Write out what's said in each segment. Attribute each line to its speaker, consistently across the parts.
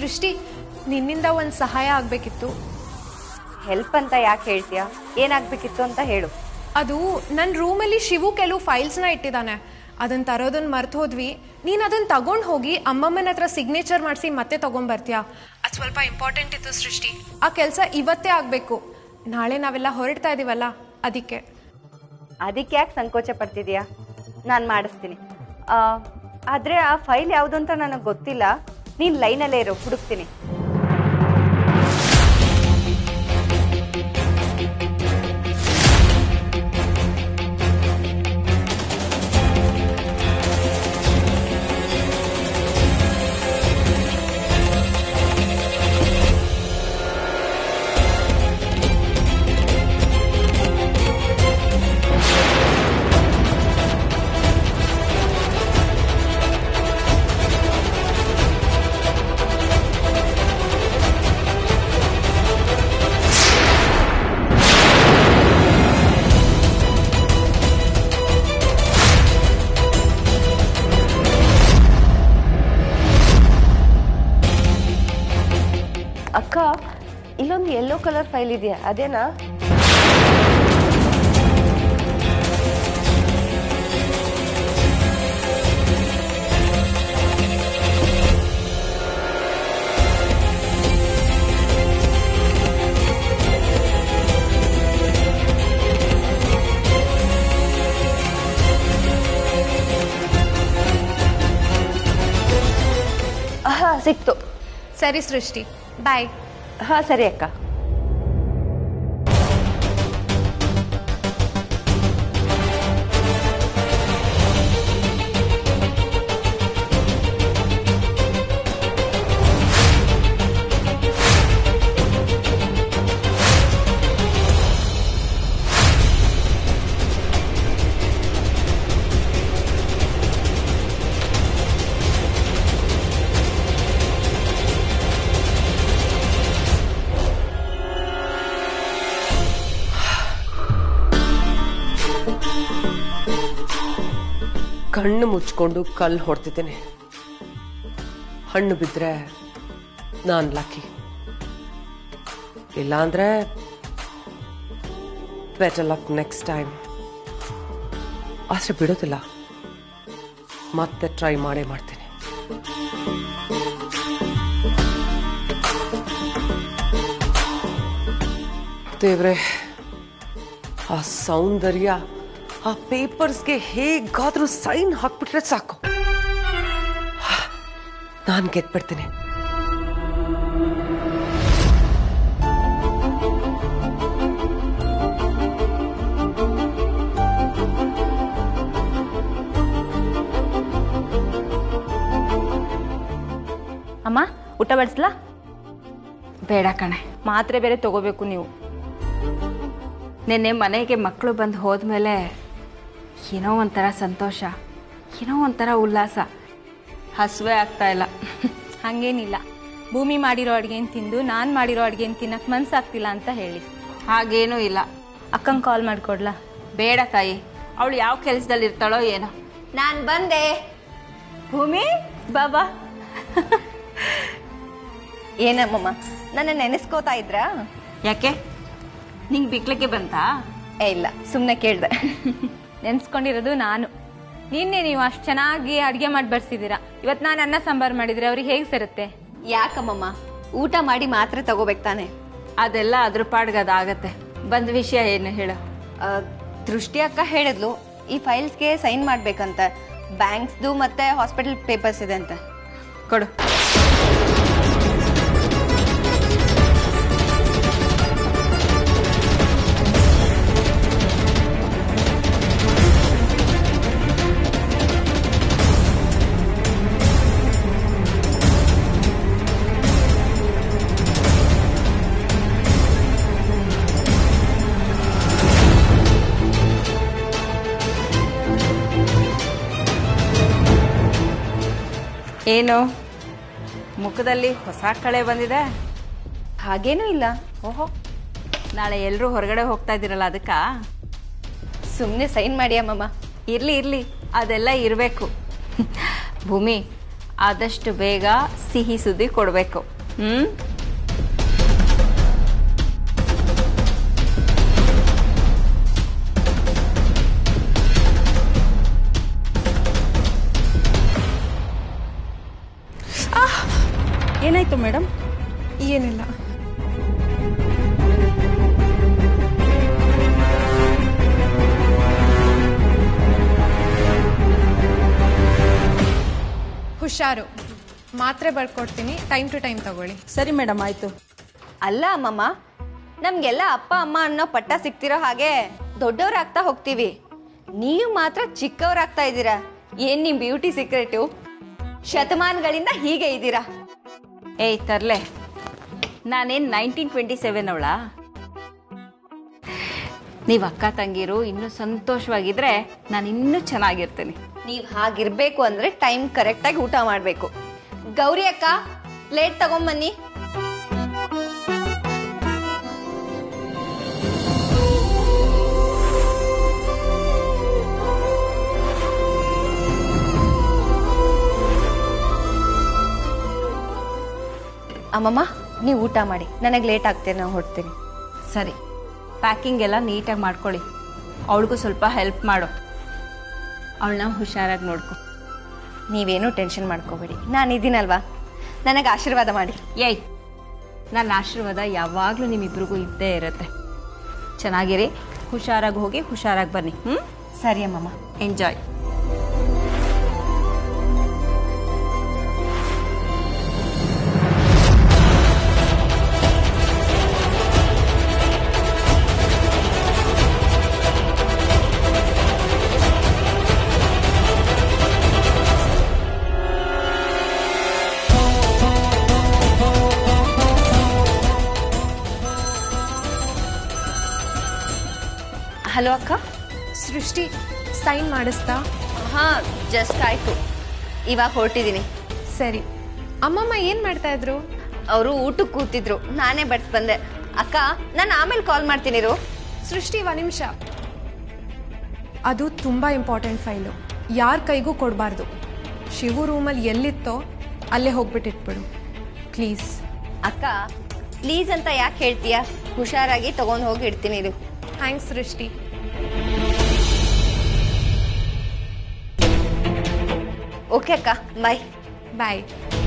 Speaker 1: ಸೃಷ್ಟಿ ನಿನ್ನಿಂದ ಒಂದು ಸಹಾಯ ಆಗಬೇಕಿತ್ತು
Speaker 2: ಹೆಲ್ಪ್ ಅಂತ ಯಾಕೆ ಹೇಳ್ತೀಯಾ ಏನಾಗ್ಬೇಕಿತ್ತು ಅಂತ ಹೇಳು
Speaker 1: ಅದು ನನ್ನ ರೂಮಲ್ಲಿ ಶಿವು ಕೆಲವು ಫೈಲ್ಸ್ನ ಇಟ್ಟಿದ್ದಾನೆ ಅದನ್ನ ತರೋದನ್ನ ಮರ್ತು ಹೋದ್ವಿ ನೀನು ಅದನ್ನ ತಗೊಂಡು ಹೋಗಿ ಅಮ್ಮಮ್ಮನ ಹತ್ರ ಸಿಗ್ನೇಚರ್ ಮಾಡಿಸಿ ಮತ್ತೆ ತಗೊಂಬರ್ತೀಯಾ ಅದು ಸ್ವಲ್ಪ ಇಂಪಾರ್ಟೆಂಟ್ ಇತ್ತು ಸೃಷ್ಟಿ ಆ ಕೆಲಸ ಇವತ್ತೇ ಆಗಬೇಕು ನಾಳೆ ನಾವೆಲ್ಲ ಹೊರಡ್ತಾ ಇದೀವಲ್ಲ ಅದಕ್ಕೆ
Speaker 2: ಅದಕ್ಕೆ ಯಾಕೆ ಸಂಕೋಚ ಪಡ್ತಿದ್ಯಾ ನಾನು ಮಾಡಿಸ್ತೀನಿ ಆ, ಆದ್ರೆ ಆ ಫೈಲ್ ಯಾವುದು ಅಂತ ನನಗೆ ಗೊತ್ತಿಲ್ಲ ನೀನು ಲೈನಲ್ಲೇ ಇರು ಹುಡುಕ್ತೀನಿ ಅಕ್ಕ ಇಲ್ಲೊಂದು ಯೆಲ್ಲೋ ಕಲರ್ ಫೈಲ್ ಇದೆಯಾ ಅದೇನಾ ಹಾ ಸಿಕ್ತು
Speaker 1: ಸರಿ ಸೃಷ್ಟಿ ಬಾಯ್
Speaker 2: ಹಾ ಸರಿ ಅಕ್ಕ
Speaker 3: ಕಣ್ಣು ಮುಚ್ಕೊಂಡು ಕಲ್ಲು ಹೊಡ್ತಿದ್ದೇನೆ ಹಣ್ಣು ಬಿದ್ದರೆ ನಾನು ಲಕ್ಕಿ ಇಲ್ಲಾಂದ್ರೆ ಬೆಟರ್ ಲಕ್ ನೆಕ್ಸ್ಟ್ ಟೈಮ್ ಆದ್ರೆ ಬಿಡೋದಿಲ್ಲ ಮತ್ತೆ ಟ್ರೈ ಮಾಡೇ ಮಾಡ್ತೀನಿ ದೇವ್ರೆ ಆ ಸೌಂದರ್ಯ ಆ ಪೇಪರ್ಸ್ಗೆ ಹೇಗಾದ್ರೂ ಸೈನ್ ಹಾಕ್ಬಿಟ್ರೆ ಸಾಕು ನಾನು ಗೆದ್ಬಿಡ್ತೀನಿ
Speaker 4: ಅಮ್ಮ ಊಟ ಬಡಿಸ್ಲಾ
Speaker 5: ಬೇಡ ಕಣೆ
Speaker 4: ಮಾತ್ರೆ ಬೇರೆ ತಗೋಬೇಕು ನೀವು
Speaker 5: ನಿನ್ನೆ ಮನೆಗೆ ಮಕ್ಕಳು ಬಂದು ಹೋದ್ಮೇಲೆ ಏನೋ ಒಂಥರ ಸಂತೋಷ ಏನೋ ಒಂಥರ ಉಲ್ಲಾಸ ಹಸುವೆ ಆಗ್ತಾ ಇಲ್ಲ
Speaker 4: ಹಂಗೇನಿಲ್ಲ ಭೂಮಿ ಮಾಡಿರೋ ಅಡ್ಗೆನ್ ತಿಂದು ನಾನು ಮಾಡಿರೋ ಅಡ್ಗೆನ್ ತಿನ್ನಕ್ ಮನ್ಸಾಗ್ತಿಲ್ಲ ಅಂತ ಹೇಳಿ
Speaker 5: ಹಾಗೇನೂ ಇಲ್ಲ
Speaker 4: ಅಕ್ಕಂಗೆ ಕಾಲ್ ಮಾಡ್ಕೊಡ್ಲಾ
Speaker 5: ಬೇಡ ತಾಯಿ ಅವಳು ಯಾವ ಕೆಲಸದಲ್ಲಿ ಇರ್ತಾಳೋ ಏನೋ
Speaker 2: ನಾನು ಬಂದೆ
Speaker 4: ಭೂಮಿ ಬಾಬಾ
Speaker 2: ಏನಮ್ಮಮ್ಮ ನನ್ನ ನೆನೆಸ್ಕೋತಾ ಇದ್ರಾ
Speaker 5: ಯಾಕೆ ನಿಂಗೆ ಬಿಕ್ಲಿಕ್ಕೆ ಬಂತಾ
Speaker 2: ಏ ಇಲ್ಲ ಸುಮ್ಮನೆ ಕೇಳ್ದೆ
Speaker 4: ನೆನ್ಸ್ಕೊಂಡಿರೋದು ನಾನು ನಿನ್ನೆ ನೀವು ಅಷ್ಟು ಚೆನ್ನಾಗಿ ಅಡುಗೆ ಮಾಡಿ ಬರ್ಸಿದ್ದೀರಾ ಇವತ್ತು ನಾನು ಅನ್ನ ಸಾಂಬಾರು ಮಾಡಿದ್ರೆ ಅವ್ರಿಗೆ ಹೇಗೆ ಸೇರುತ್ತೆ
Speaker 2: ಯಾಕಮ್ಮಮ್ಮ ಊಟ ಮಾಡಿ ಮಾತ್ರೆ ತಗೋಬೇಕು ತಾನೆ
Speaker 5: ಅದೆಲ್ಲ ಅದ್ರ ಪಾಡ್ಗೆ ಅದಾಗತ್ತೆ ಬಂದ ವಿಷಯ ಏನು ಹೇಳು
Speaker 2: ಆ, ದೃಷ್ಟಿ ಅಕ್ಕ ಹೇಳಿದ್ಲು ಈ ಫೈಲ್ಸ್ಗೆ ಸೈನ್ ಮಾಡ್ಬೇಕಂತ ಬ್ಯಾಂಕ್ಸ್ದು ಮತ್ತೆ ಹಾಸ್ಪಿಟಲ್ ಪೇಪರ್ಸ್ ಇದೆ ಅಂತ
Speaker 5: ಕೊಡು ಏನು ಮುಖದಲ್ಲಿ ಹೊಸ ಕಳೆ ಬಂದಿದೆ
Speaker 2: ಹಾಗೇನೂ ಇಲ್ಲ
Speaker 5: ಓಹೋ ನಾಳೆ ಎಲ್ಲರೂ ಹೊರಗಡೆ ಹೋಗ್ತಾ ಇದ್ದೀರಲ್ಲ ಅದಕ್ಕ
Speaker 2: ಸುಮ್ಮನೆ ಸೈನ್ ಮಾಡಿ ಅಮ್ಮಮ್ಮ
Speaker 5: ಇರ್ಲಿ ಇರ್ಲಿ ಅದೆಲ್ಲ ಇರಬೇಕು ಭೂಮಿ ಆದಷ್ಟು ಬೇಗ ಸಿಹಿ ಸುದ್ದಿ ಕೊಡಬೇಕು ಹ್ಮ್
Speaker 2: ಏನಾಯ್ತು ಮೇಡಮ್
Speaker 1: ಏನಿಲ್ಲ ಹುಷಾರು ಮಾತ್ರೆ ಬರ್ಕೊಡ್ತೀನಿ ಟೈಮ್ ಟು ಟೈಮ್ ತಗೊಳ್ಳಿ
Speaker 2: ಸರಿ ಮೇಡಮ್ ಆಯ್ತು ಅಲ್ಲ ಅಮ್ಮಮ್ಮ ನಮ್ಗೆಲ್ಲ ಅಪ್ಪ ಅಮ್ಮ ಅನ್ನೋ ಪಟ್ಟ ಸಿಗ್ತಿರೋ ಹಾಗೆ ದೊಡ್ಡವ್ರಾಗ್ತಾ ಹೋಗ್ತೀವಿ ನೀವು ಮಾತ್ರ ಚಿಕ್ಕವರಾಗ್ತಾ ಇದ್ದೀರಾ ಏನ್ ನಿಮ್ ಬ್ಯೂಟಿ ಸೀಕ್ರೆಟು ಶತಮಾನಗಳಿಂದ ಹೀಗೆ ಇದ್ದೀರಾ
Speaker 5: ಏಯ್ ತರ್ಲೆ ನಾನೇನು ನೈನ್ಟೀನ್ ಟ್ವೆಂಟಿ ಸೆವೆನ್ ಅವಳ ನೀವು ಅಕ್ಕ ತಂಗಿರು ಇನ್ನೂ ಸಂತೋಷವಾಗಿದ್ರೆ ನಾನು ಇನ್ನೂ ಚೆನ್ನಾಗಿರ್ತೀನಿ
Speaker 2: ನೀವ್ ಹಾಗಿರ್ಬೇಕು ಅಂದ್ರೆ ಟೈಮ್ ಕರೆಕ್ಟಾಗಿ ಊಟ ಮಾಡ್ಬೇಕು ಗೌರಿ ಅಕ್ಕ ಪ್ಲೇಟ್ ತಗೊಂಬನ್ನಿ ಅಮ್ಮಮ್ಮ ನೀವು ಊಟ ಮಾಡಿ ನನಗೆ ಲೇಟ್ ಆಗ್ತೇನೆ ನಾವು ಹೊಡ್ತೀನಿ
Speaker 5: ಸರಿ ಪ್ಯಾಕಿಂಗ್ ಎಲ್ಲ ನೀಟಾಗಿ ಮಾಡ್ಕೊಳ್ಳಿ ಅವಳಿಗೂ ಸ್ವಲ್ಪ ಹೆಲ್ಪ್ ಮಾಡು ಅವಳನ್ನ ಹುಷಾರಾಗಿ ನೋಡ್ಕೊ
Speaker 2: ನೀವೇನು ಟೆನ್ಷನ್ ಮಾಡ್ಕೋಬೇಡಿ ನಾನು ಇದ್ದೀನಲ್ವಾ ನನಗೆ ಆಶೀರ್ವಾದ ಮಾಡಿ
Speaker 5: ಏಯ್ ನನ್ನ ಆಶೀರ್ವಾದ ಯಾವಾಗಲೂ ನಿಮ್ಮಿಬ್ರಿಗೂ ಇದ್ದೇ ಇರುತ್ತೆ ಚೆನ್ನಾಗಿರಿ ಹುಷಾರಾಗಿ ಹೋಗಿ ಹುಷಾರಾಗಿ ಬನ್ನಿ ಹ್ಞೂ
Speaker 2: ಸರಿ ಅಮ್ಮಮ್ಮ
Speaker 5: ಎಂಜಾಯ್
Speaker 2: ಹಲೋ ಅಕ್ಕ
Speaker 1: ಸೃಷ್ಟಿ ಸೈನ್ ಮಾಡಿಸ್ತಾ
Speaker 2: ಹಾ ಜಸ್ಟ್ ಆಯ್ತು ಇವಾಗ ಹೊರಟಿದ್ದೀನಿ
Speaker 1: ಸರಿ ಅಮ್ಮಮ್ಮ ಏನು ಮಾಡ್ತಾ ಇದ್ರು
Speaker 2: ಅವರು ಊಟಕ್ಕೆ ಕೂತಿದ್ರು ನಾನೇ ಬಡ್ಸ್ ಬಂದೆ ಅಕ್ಕ ನಾನು ಆಮೇಲೆ ಕಾಲ್ ಮಾಡ್ತೀನಿ ಇರು
Speaker 1: ಸೃಷ್ಟಿ ಒಂದು ನಿಮಿಷ ಅದು ತುಂಬ ಇಂಪಾರ್ಟೆಂಟ್ ಫೈಲು ಯಾರ ಕೈಗೂ ಕೊಡಬಾರ್ದು ಶಿವು ರೂಮಲ್ಲಿ ಎಲ್ಲಿತ್ತೋ ಅಲ್ಲೇ ಹೋಗ್ಬಿಟ್ಟಿಟ್ಬಿಡು ಪ್ಲೀಸ್
Speaker 2: ಅಕ್ಕ ಪ್ಲೀಸ್ ಅಂತ ಯಾಕೆ ಹೇಳ್ತೀಯಾ ಹುಷಾರಾಗಿ ತಗೊಂಡು ಹೋಗಿ ಇಡ್ತೀನಿ ಇರು
Speaker 1: ಥ್ಯಾಂಕ್ಸ್ ಸೃಷ್ಟಿ
Speaker 2: ಓಕೆ ಅಕ್ಕ ಬಾಯ್
Speaker 1: ಬಾಯ್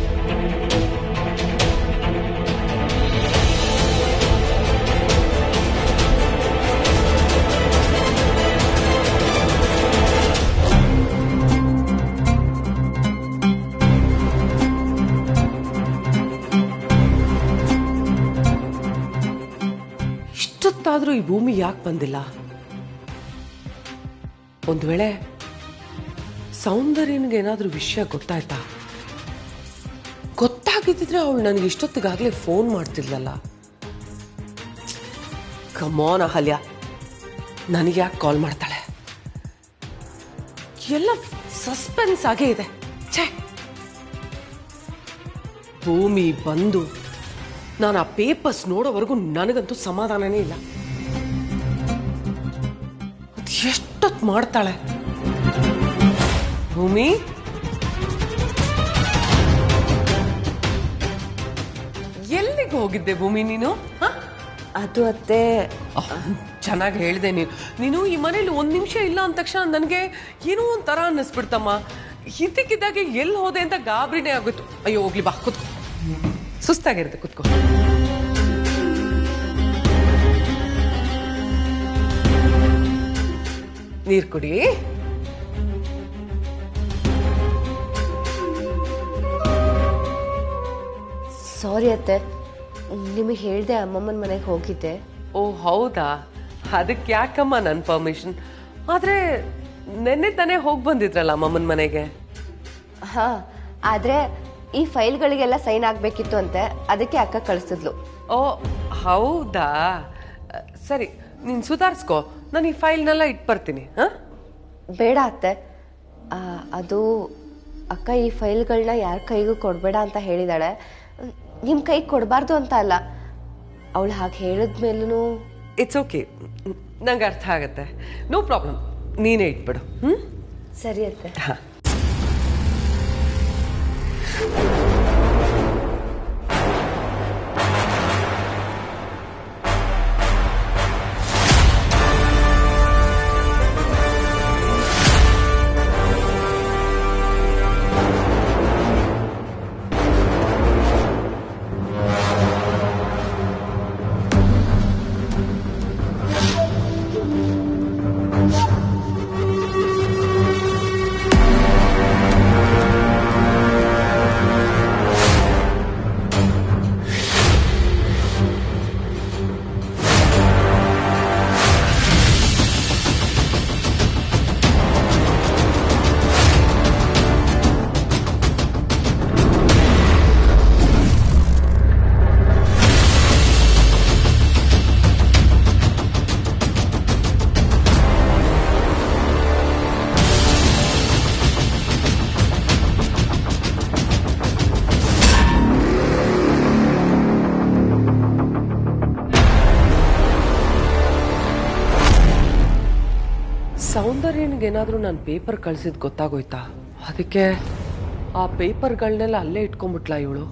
Speaker 3: ಇಷ್ಟೊತ್ತಾದ್ರೂ ಈ ಭೂಮಿ ಯಾಕೆ ಬಂದಿಲ್ಲ ಒಂದು ವೇಳೆ ಸೌಂದರ್ಯನಿಗೆ ಏನಾದ್ರೂ ವಿಷಯ ಗೊತ್ತಾಯ್ತಾ ಗೊತ್ತಾಗಿದ್ದಿದ್ರೆ ಅವಳು ನನಗೆ ಇಷ್ಟೊತ್ತಿಗಾಗಲೇ ಫೋನ್ ಮಾಡ್ತಿರ್ಲಲ್ಲ ಕಮೋನ್ ಅಹಲ್ಯ ನನಗೆ ಯಾಕೆ ಕಾಲ್ ಮಾಡ್ತಾಳೆ ಎಲ್ಲ ಸಸ್ಪೆನ್ಸ್ ಆಗೇ ಇದೆ ಛೇ ಭೂಮಿ ಬಂದು ನಾನು ಆ ಪೇಪರ್ಸ್ ನೋಡೋವರೆಗೂ ನನಗಂತೂ ಸಮಾಧಾನನೇ ಇಲ್ಲ ಅದ್ ಎಷ್ಟೊತ್ತು ಮಾಡ್ತಾಳೆ ಭೂಮಿ ಎಲ್ಲಿಗೆ ಹೋಗಿದ್ದೆ ಭೂಮಿ ನೀನು ಹ?
Speaker 2: ಅದು ಅತ್ತೆ
Speaker 3: ಚೆನ್ನಾಗಿ ಹೇಳಿದೆ ನೀನು ನೀನು ಈ ಮನೇಲಿ ಒಂದ್ ನಿಮಿಷ ಇಲ್ಲ ಅಂದ ತಕ್ಷಣ ನನಗೆ ಏನೋ ಒಂಥರ ಅನ್ನಿಸ್ಬಿಡ್ತಮ್ಮ ಇದ್ದಕ್ಕಿದ್ದಾಗೆ ಎಲ್ಲಿ ಹೋದೆ ಅಂತ ಗಾಬರಿನೇ ಆಗೋಯ್ತು ಅಯ್ಯೋ ಹೋಗ್ಲಿ ಬಾ ಕುತ್ಕೋ ಸುಸ್ತಾಗಿರುತ್ತೆ ಕುತ್ಕೋ ನೀರ್ ಕುಡಿ
Speaker 2: ಸಾರಿ ಅತ್ತೆ ನಿಮಗೆ ಹೇಳ್ದೆ ಅಮ್ಮಮ್ಮನ ಮನೆಗೆ ಹೋಗಿದ್ದೆ
Speaker 3: ಓ ಹೌದಾ ಅದಕ್ಕೆ ಯಾಕಮ್ಮ ನನ್ನ ಪರ್ಮಿಷನ್ ಆದ್ರೆ ನೆನ್ನೆ ತಾನೇ ಹೋಗಿ ಬಂದಿದ್ರಲ್ಲ ಅಮ್ಮಮ್ಮನ ಮನೆಗೆ
Speaker 2: ಹಾ ಆದ್ರೆ ಈ ಫೈಲ್ಗಳಿಗೆಲ್ಲ ಸೈನ್ ಆಗ್ಬೇಕಿತ್ತು ಅಂತೆ ಅದಕ್ಕೆ ಅಕ್ಕ ಕಳಿಸಿದ್ಲು
Speaker 3: ಓ ಹೌದಾ ಸರಿ ನೀನು ಸುಧಾರಿಸ್ಕೋ ನಾನು ಈ ಫೈಲ್ನೆಲ್ಲ ಇಟ್ಟು ಬರ್ತೀನಿ ಹಾಂ
Speaker 2: ಬೇಡ ಅತ್ತೆ ಆ, ಅದು ಅಕ್ಕ ಈ ಫೈಲ್ಗಳನ್ನ ಯಾರ ಕೈಗೂ ಕೊಡಬೇಡ ಅಂತ ಹೇಳಿದಾಳೆ ನಿಮ್ಮ ಕೈಗೆ ಕೊಡಬಾರ್ದು ಅಂತ ಅಲ್ಲ ಅವಳು ಹಾಗೆ ಹೇಳಿದ್ಮೇಲೂ
Speaker 3: ಇಟ್ಸ್ ಓಕೆ ನಂಗೆ ಅರ್ಥ ಆಗತ್ತೆ ನೋ ಪ್ರಾಬ್ಲಮ್ ನೀನೇ ಇಟ್ಬಿಡು ಹ್ಞೂ
Speaker 2: ಸರಿ ಅತ್ತೆ
Speaker 3: ಹಾಂ ಸೌಂದರ್ಯನಿಗೆ ಏನಾದರೂ ನಾನು ಪೇಪರ್ ಕಳ್ಸಿದ್ ಗೊತ್ತಾಗೋಯ್ತಾ ಅದಕ್ಕೆ ಆ ಪೇಪರ್ಗಳನ್ನೆಲ್ಲ ಅಲ್ಲೇ ಇಟ್ಕೊಂಡ್ಬಿಟ್ಲಾ ಇವಳು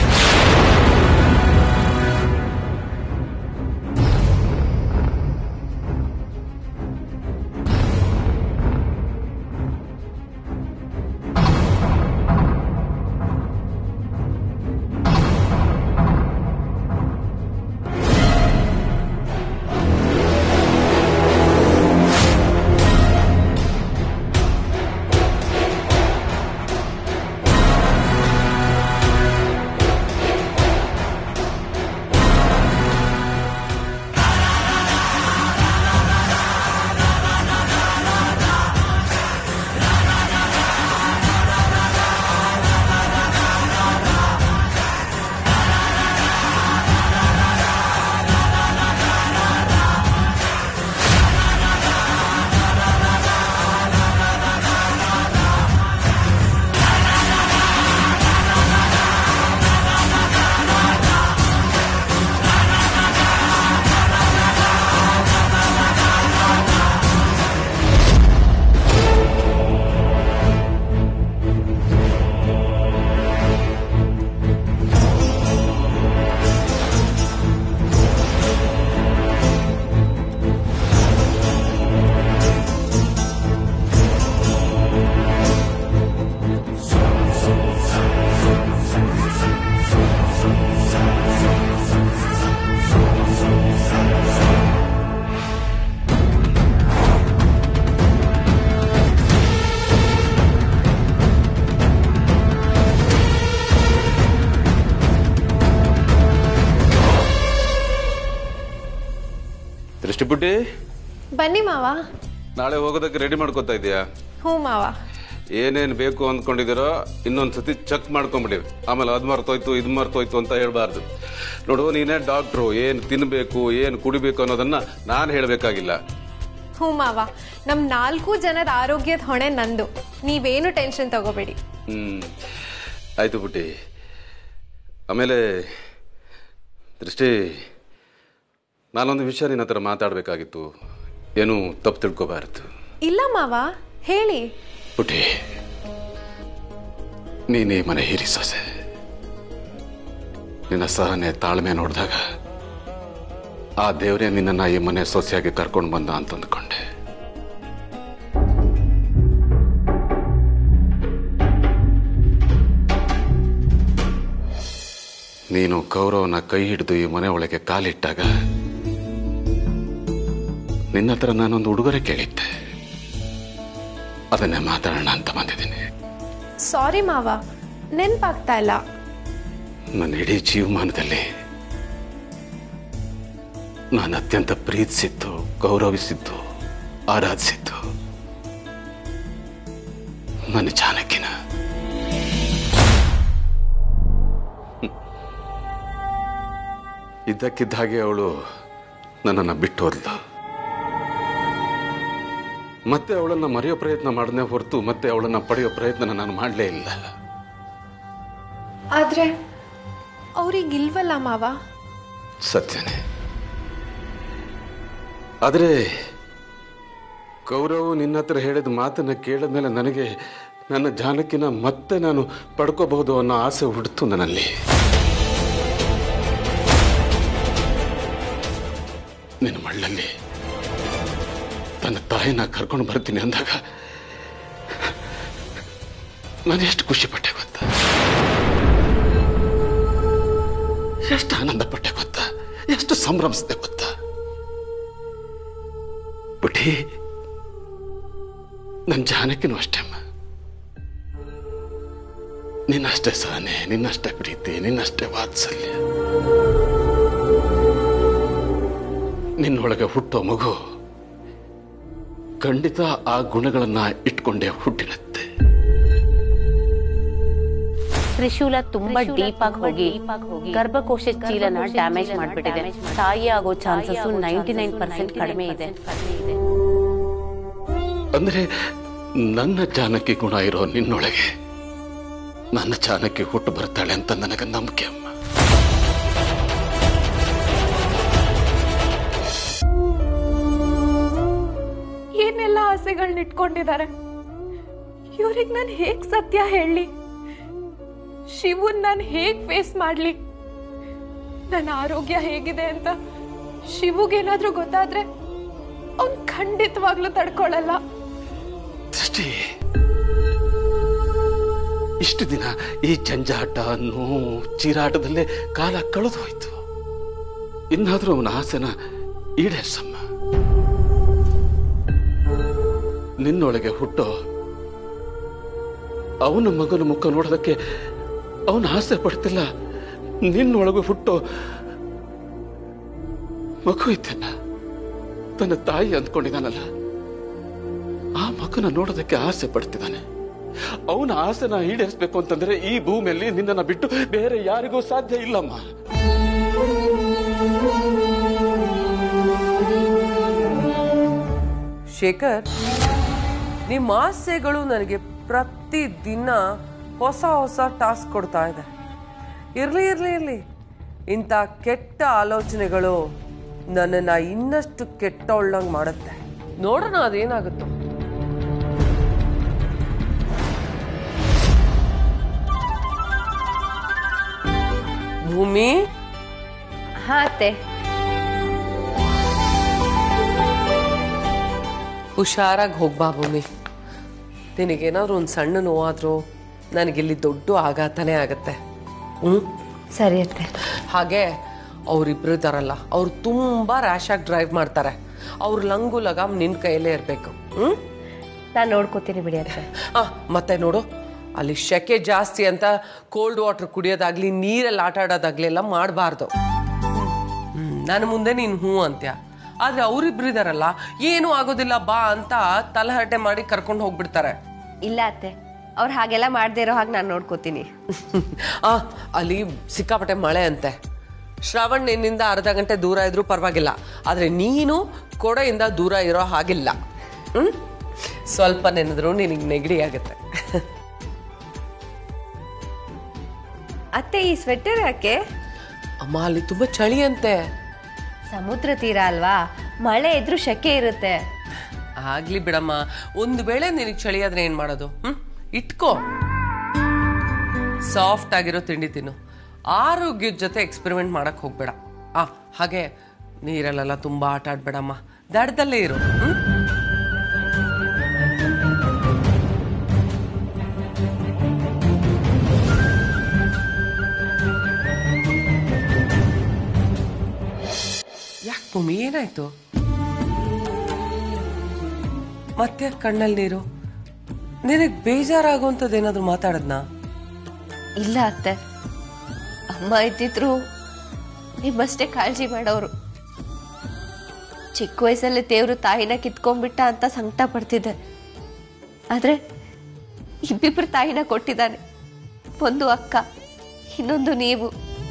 Speaker 6: ದೃಷ್ಟಿಪುಟ್ಟಿ
Speaker 1: ಬನ್ನಿ ಮಾವ
Speaker 6: ನಾಳೆ ಹೋಗೋದಕ್ಕೆ ರೆಡಿ ಮಾಡ್ಕೋತಾ ಇದೀಯಾ
Speaker 1: ಹ್ಞೂ ಮಾವ
Speaker 6: ಏನೇನ್ ಬೇಕು ಅಂದ್ಕೊಂಡಿದ್ದೀರೋ ಇನ್ನೊಂದ್ಸತಿ ಚೆಕ್ ಮಾಡ್ಕೊಂಬಿಡಿ ಆಮೇಲೆ ಅದ್ ಮರ್ತೋಯ್ತು ಇದ್ ಮರ್ತೋಯ್ತು ಅಂತ ಹೇಳ್ಬಾರ್ದು ನೋಡು ನೀನೇ ಡಾಕ್ಟ್ರು ಏನ್ ತಿನ್ಬೇಕು ಏನ್ ಕುಡಿಬೇಕು ಅನ್ನೋದನ್ನ ನಾನ್ ಹೇಳ್ಬೇಕಾಗಿಲ್ಲ
Speaker 1: ಹ್ಞೂ ಮಾವ ನಮ್ ನಾಲ್ಕು ಜನದ ಆರೋಗ್ಯದ ಹೊಣೆ ನಂದು ನೀವೇನು ಟೆನ್ಷನ್ ತಗೋಬೇಡಿ
Speaker 6: ಹ್ಮ್ ಆಯ್ತು ಪುಟ್ಟಿ ಆಮೇಲೆ ದೃಷ್ಟಿ ನಾನೊಂದು ವಿಷಯ ನಿನ್ನ ಹತ್ರ ಮಾತಾಡಬೇಕಾಗಿತ್ತು ಏನು ತಪ್ಪು ತಿಳ್ಕೊಬಾರದು
Speaker 1: ಇಲ್ಲ ಮಾವ ಹೇಳಿ
Speaker 6: ಪುಟಿ ನೀನೇ ಮನೆ ಹಿರಿ ಸೊಸೆ ನಿನ್ನ ಸಹನೆ ತಾಳ್ಮೆ ನೋಡಿದಾಗ ಆ ದೇವರೇ ನಿನ್ನನ್ನ ಈ ಮನೆ ಸೊಸೆಯಾಗಿ ಕರ್ಕೊಂಡು ಬಂದ ಅಂತ ಅಂದ್ಕೊಂಡೆ ನೀನು ಕೌರವನ ಕೈ ಹಿಡಿದು ಈ ಮನೆ ಒಳಗೆ ಕಾಲಿಟ್ಟಾಗ ನಿನ್ನ ಹತ್ರ ನಾನೊಂದು ಉಡುಗೊರೆ ಕೇಳಿದ್ದೆ ಅದನ್ನೇ ಮಾತಾಡೋಣ ಅಂತ ಬಂದಿದ್ದೀನಿ
Speaker 1: ಸಾರಿ ಮಾವ ನೆನ್ಪಾಗ್ತಾ ಇಲ್ಲ
Speaker 6: ನನ್ನ ಇಡೀ ಜೀವಮಾನದಲ್ಲಿ ನಾನು ಅತ್ಯಂತ ಪ್ರೀತಿಸಿದ್ದು ಗೌರವಿಸಿದ್ದು ಆರಾಧಿಸಿದ್ದು ನನ್ನ ಜಾನಕಿನ ಹ್ಮ್. ಇದ್ದಕ್ಕಿದ್ದ ಹಾಗೆ ಅವಳು ನನ್ನನ್ನು ಬಿಟ್ಟು ಹೋದ್ಲು ಮತ್ತೆ ಅವಳನ್ನ ಮರೆಯೋ ಪ್ರಯತ್ನ ಮಾಡದೆ ಹೊರತು ಮತ್ತೆ ಅವಳನ್ನ ಪಡೆಯೋ ಪ್ರಯತ್ನ ನಾನು ಮಾಡಲೇ ಇಲ್ಲ
Speaker 1: ಆದ್ರೆ ಅವ್ರಿಗಿಲ್ವಲ್ಲ ಮಾವ
Speaker 6: ಸತ್ಯನೇ ಆದರೆ ಕೌರವ್ ನಿನ್ನ ಹತ್ರ ಹೇಳಿದ ಮಾತನ್ನ ಕೇಳಿದ ಮೇಲೆ ನನಗೆ ನನ್ನ ಜಾನಕಿನ ಮತ್ತೆ ನಾನು ಪಡ್ಕೋಬಹುದು ಅನ್ನೋ ಆಸೆ ಹುಡ್ತು ನನ್ನಲ್ಲಿ ನಿನ್ನ ಮಳ್ಳಲ್ಲಿ ತನ್ನ ತಾಯಿನ ಕರ್ಕೊಂಡು ಬರ್ತೀನಿ ಅಂದಾಗ ನಾನು ಎಷ್ಟು ಖುಷಿ ಪಟ್ಟೆ ಗೊತ್ತಾ ಎಷ್ಟು ಆನಂದ ಪಟ್ಟೆ ಗೊತ್ತಾ ಎಷ್ಟು ಸಂಭ್ರಮಿಸಿದೆ ಗೊತ್ತಾ ಬುಟಿ ನನ್ನ ಜಾನಕಿನೂ ಅಷ್ಟೇ ಅಮ್ಮ ನಿನ್ನಷ್ಟೇ ಸಹನೆ ನಿನ್ನಷ್ಟೇ ಪ್ರೀತಿ ನಿನ್ನಷ್ಟೇ ವಾತ್ಸಲ್ಯ ನಿನ್ನೊಳಗೆ ಹುಟ್ಟೋ ಮಗು ಖಂಡಿತ ಆ ಗುಣಗಳನ್ನ ಇಟ್ಕೊಂಡೇ ಹುಟ್ಟಿರುತ್ತೆ
Speaker 7: ತ್ರಿಶೂಲ ತುಂಬಾ ಡೀಪ್ ಆಗಿ ಹೋಗಿ ಗರ್ಭಕೋಶ ಚೀಲನ ಡ್ಯಾಮೇಜ್ ಮಾಡ್ಬಿಟ್ಟಿದೆ ತಾಯಿ ಆಗೋ ಚಾನ್ಸಸ್ ನೈಂಟಿ ನೈನ್ ಪರ್ಸೆಂಟ್ ಕಡಿಮೆ ಇದೆ
Speaker 6: ಅಂದ್ರೆ ನನ್ನ ಜಾನಕಿ ಗುಣ ಇರೋ ನಿನ್ನೊಳಗೆ ನನ್ನ ಜಾನಕಿ ಹುಟ್ಟು ಬರ್ತಾಳೆ ಅಂತ ನನಗೆ ನಂಬಿಕೆ ಅಮ್ಮ
Speaker 1: ಏನೆಲ್ಲ ಆಸೆಗಳನ್ನ ಇಟ್ಕೊಂಡಿದ್ದಾರೆ ಇವ್ರಿಗೆ ನಾನು ಹೇಗ್ ಸತ್ಯ ಹೇಳಲಿ ಶಿವನ್ ನಾನು ಹೇಗ್ ಫೇಸ್ ಮಾಡ್ಲಿ ನನ್ನ ಆರೋಗ್ಯ ಹೇಗಿದೆ ಅಂತ ಶಿವುಗೇನಾದ್ರೂ ಗೊತ್ತಾದ್ರೆ ಅವ್ನ್ ಖಂಡಿತವಾಗ್ಲೂ ತಡ್ಕೊಳಲ್ಲ
Speaker 6: ದೃಷ್ಟಿ ಇಷ್ಟು ದಿನ ಈ ಜಂಜಾಟ ನೋವು ಚೀರಾಟದಲ್ಲೇ ಕಾಲ ಕಳೆದು ಹೋಯ್ತು ಇನ್ನಾದ್ರೂ ಅವನ ಆಸೆನ ಈಡೇರ್ಸಮ್ಮ ನಿನ್ನೊಳಗೆ ಹುಟ್ಟೋ ಅವನ ಮಗನ ಮುಖ ನೋಡೋದಕ್ಕೆ ಅವನ ಆಸೆ ಪಡ್ತಿಲ್ಲ ನಿನ್ನೊಳಗೆ ಹುಟ್ಟೋ ಮಗು ಇದ್ದಲ್ಲ ತನ್ನ ತಾಯಿ ಅಂದ್ಕೊಂಡಿದ್ದಾನಲ್ಲ ಆ ಮಗನ ನೋಡೋದಕ್ಕೆ ಆಸೆ ಪಡ್ತಿದ್ದಾನೆ ಅವನ ಆಸೆನ ಈಡೇರಿಸ್ಬೇಕು ಅಂತಂದ್ರೆ ಈ ಭೂಮಿಯಲ್ಲಿ ನಿನ್ನನ್ನ ಬಿಟ್ಟು ಬೇರೆ ಯಾರಿಗೂ ಸಾಧ್ಯ ಇಲ್ಲಮ್ಮ
Speaker 3: ಶೇಖರ್ ನಿಮ್ಮ ಆಸೆಗಳು ನನಗೆ ಪ್ರತಿ ದಿನ ಹೊಸ ಹೊಸ ಟಾಸ್ಕ್ ಕೊಡ್ತಾ ಇದೆ ಇರ್ಲಿ ಇರ್ಲಿ ಇರ್ಲಿ ಇಂಥ ಕೆಟ್ಟ ಆಲೋಚನೆಗಳು ನನ್ನನ್ನ ಇನ್ನಷ್ಟು ಕೆಟ್ಟವಳಂಗೆ ಮಾಡುತ್ತೆ ನೋಡೋಣ ಅದೇನಾಗುತ್ತೋ ಭೂಮಿ
Speaker 2: ಹಾ ಅತ್ತೆ
Speaker 3: ಹುಷಾರಾಗಿ ಹೋಗ್ಬಾ ಭೂಮಿ ನಿನಗೇನಾದ್ರೂ ಒಂದು ಸಣ್ಣ ನೋವಾದ್ರೂ ನನಗಿಲ್ಲಿ ದೊಡ್ಡ ಆಘಾತನೇ ಆಗತ್ತೆ ಹ್ಮ್
Speaker 2: ಸರಿ ಅತ್ತೆ
Speaker 3: ಹಾಗೆ ಅವರಿಬ್ರು ಇದಾರಲ್ಲ ಅವ್ರು ತುಂಬಾ ರ್ಯಾಶ್ ಆಗಿ ಡ್ರೈವ್ ಮಾಡ್ತಾರೆ ಅವ್ರ ಲಂಗು ಲಗಾಮ್ ನಿನ್ ಕೈಯಲ್ಲೇ ಇರ್ಬೇಕು ಹ್ಮ್
Speaker 2: ನಾನು ನೋಡ್ಕೋತೀನಿ ಬಿಡಿ ಅತ್ತೆ
Speaker 3: ಆ ಮತ್ತೆ ನೋಡು ಅಲ್ಲಿ ಶೆಕೆ ಜಾಸ್ತಿ ಅಂತ ಕೋಲ್ಡ್ ವಾಟರ್ ಕುಡಿಯೋದಾಗ್ಲಿ ನೀರಲ್ಲಿ ಆಟ ಆಡೋದಾಗ್ಲಿ ಎಲ್ಲ ಮಾಡಬಾರ್ದು ನನ್ನ ಮುಂದೆ ನೀನು ಹ್ಞೂ ಅಂತ್ಯ ಆದ್ರೆ ಅವರಿಬ್ರು ಇದಾರಲ್ಲ ಏನೂ ಆಗೋದಿಲ್ಲ ಬಾ ಅಂತ ತಲಹರಟೆ ಮಾಡಿ ಕರ್ಕೊಂಡು ಹೋಗ್ಬಿಡ್ತಾರೆ
Speaker 2: ಇಲ್ಲ ಅತ್ತೆ ಅವ್ರು ಹಾಗೆಲ್ಲ ಮಾಡದೇ ಇರೋ ಹಾಗೆ ನಾನು ನೋಡ್ಕೋತೀನಿ
Speaker 3: ಆ ಅಲ್ಲಿ ಸಿಕ್ಕಾಪಟ್ಟೆ ಮಳೆ ಅಂತೆ ಶ್ರಾವಣ್ ನಿನ್ನಿಂದ ಅರ್ಧ ಗಂಟೆ ದೂರ ಇದ್ರೂ ಪರವಾಗಿಲ್ಲ ಆದ್ರೆ ನೀನು ಕೊಡೆಯಿಂದ ದೂರ ಇರೋ ಹಾಗಿಲ್ಲ ಹ್ಮ್ ಸ್ವಲ್ಪ ನೆನೆದ್ರು ನಿನಗೆ ನೆಗಡಿ ಆಗುತ್ತೆ
Speaker 2: ಅತ್ತೆ ಈ ಸ್ವೆಟರ್ ಯಾಕೆ
Speaker 3: ಅಮ್ಮ ಅಲ್ಲಿ ತುಂಬಾ ಚಳಿ ಅಂತೆ
Speaker 2: ಸಮುದ್ರ ತೀರ ಅಲ್ವಾ ಮಳೆ ಇದ್ರೂ ಶೆಕೆ ಇರುತ್ತೆ
Speaker 3: ಆಗ್ಲಿ ಬಿಡಮ್ಮ ಒಂದು ವೇಳೆ ನಿನಗೆ ಚಳಿ ಆದ್ರೆ ಏನ್ ಮಾಡೋದು ಹ್ಮ್ ಇಟ್ಕೋ ಸಾಫ್ಟ್ ಆಗಿರೋ ತಿಂಡಿ ತಿನ್ನು ಆರೋಗ್ಯದ ಜೊತೆ ಎಕ್ಸ್ಪೆರಿಮೆಂಟ್ ಮಾಡಕ್ ಹೋಗ್ಬೇಡ ಆ ಹಾಗೆ ನೀರಲ್ಲೆಲ್ಲ ತುಂಬಾ ಆಟ ಆಡ್ಬೇಡಮ್ಮ ದಡದಲ್ಲೇ ಇರು ಹ್ಮ್ ಯಾಕೆ ಭೂಮಿ ಏನಾಯ್ತು ಮತ್ತೆ ಕಣ್ಣಲ್ಲಿ ನೀರು ನಿನಗೆ ಬೇಜಾರಾಗುವಂಥದ್ದು ಏನಾದ್ರು ಮಾತಾಡದ್ನಾ
Speaker 2: ಇಲ್ಲ ಅತ್ತೆ ಅಮ್ಮ ಇದ್ದಿದ್ರು ನಿಮ್ಮಷ್ಟೇ ಕಾಳಜಿ ಮಾಡೋರು ಚಿಕ್ಕ ವಯಸ್ಸಲ್ಲಿ ದೇವ್ರು ತಾಯಿನ ಕಿತ್ಕೊಂಡ್ಬಿಟ್ಟ ಅಂತ ಸಂಕಟ ಪಡ್ತಿದ್ದೆ ಆದ್ರೆ ಇಬ್ಬಿಬ್ರು ತಾಯಿನ ಕೊಟ್ಟಿದ್ದಾನೆ ಒಂದು ಅಕ್ಕ ಇನ್ನೊಂದು ನೀವು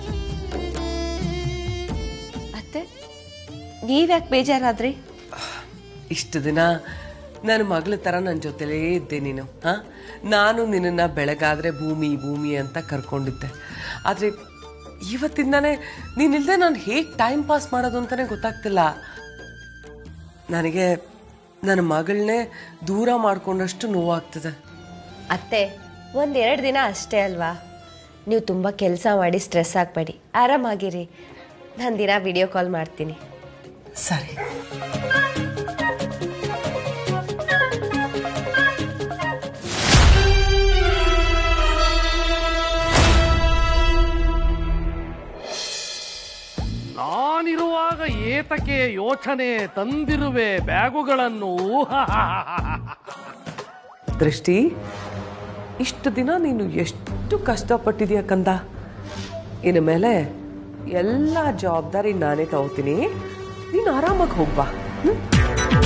Speaker 2: ಅತ್ತೆ ನೀವ್ಯಾಕೆ ಬೇಜಾರಾದ್ರಿ
Speaker 3: ಇಷ್ಟು ದಿನ ನನ್ನ ಮಗಳ ಥರ ನನ್ನ ಜೊತೆಲೇ ಇದ್ದೆ ನೀನು ಹಾ ನಾನು ನಿನ್ನನ್ನ ಬೆಳಗಾದ್ರೆ ಭೂಮಿ ಭೂಮಿ ಅಂತ ಕರ್ಕೊಂಡಿದ್ದೆ ಆದರೆ ಇವತ್ತಿಂದಾನೇ ನೀನಿಲ್ದೆ ನಾನು ಹೇಗೆ ಟೈಮ್ ಪಾಸ್ ಮಾಡೋದು ಅಂತಲೇ ಗೊತ್ತಾಗ್ತಿಲ್ಲ ನನಗೆ ನನ್ನ ಮಗಳನ್ನೇ ದೂರ ಮಾಡ್ಕೊಂಡಷ್ಟು ನೋವಾಗ್ತದೆ
Speaker 2: ಅತ್ತೆ ಒಂದೆರಡು ದಿನ ಅಷ್ಟೇ ಅಲ್ವಾ ನೀವು ತುಂಬ ಕೆಲಸ ಮಾಡಿ ಸ್ಟ್ರೆಸ್ ಆಗಬೇಡಿ ಆರಾಮಾಗಿರಿ ನಾನು ದಿನ ವಿಡಿಯೋ ಕಾಲ್ ಮಾಡ್ತೀನಿ
Speaker 3: ಸರಿ
Speaker 8: ನಾನಿರುವಾಗ ಏತಕ್ಕೆ ಯೋಚನೆ ತಂದಿರುವೆ ಬ್ಯಾಗುಗಳನ್ನು
Speaker 3: ದೃಷ್ಟಿ ಇಷ್ಟು ದಿನ ನೀನು ಎಷ್ಟು ಕಷ್ಟಪಟ್ಟಿದ್ಯಾ ಕಂದ ಇನ್ನು ಮೇಲೆ ಎಲ್ಲ ಜವಾಬ್ದಾರಿ ನಾನೇ ತಗೋತೀನಿ ನೀನು ಆರಾಮಾಗಿ ಹೋಗ್ಬಾ ಹ್ಮ್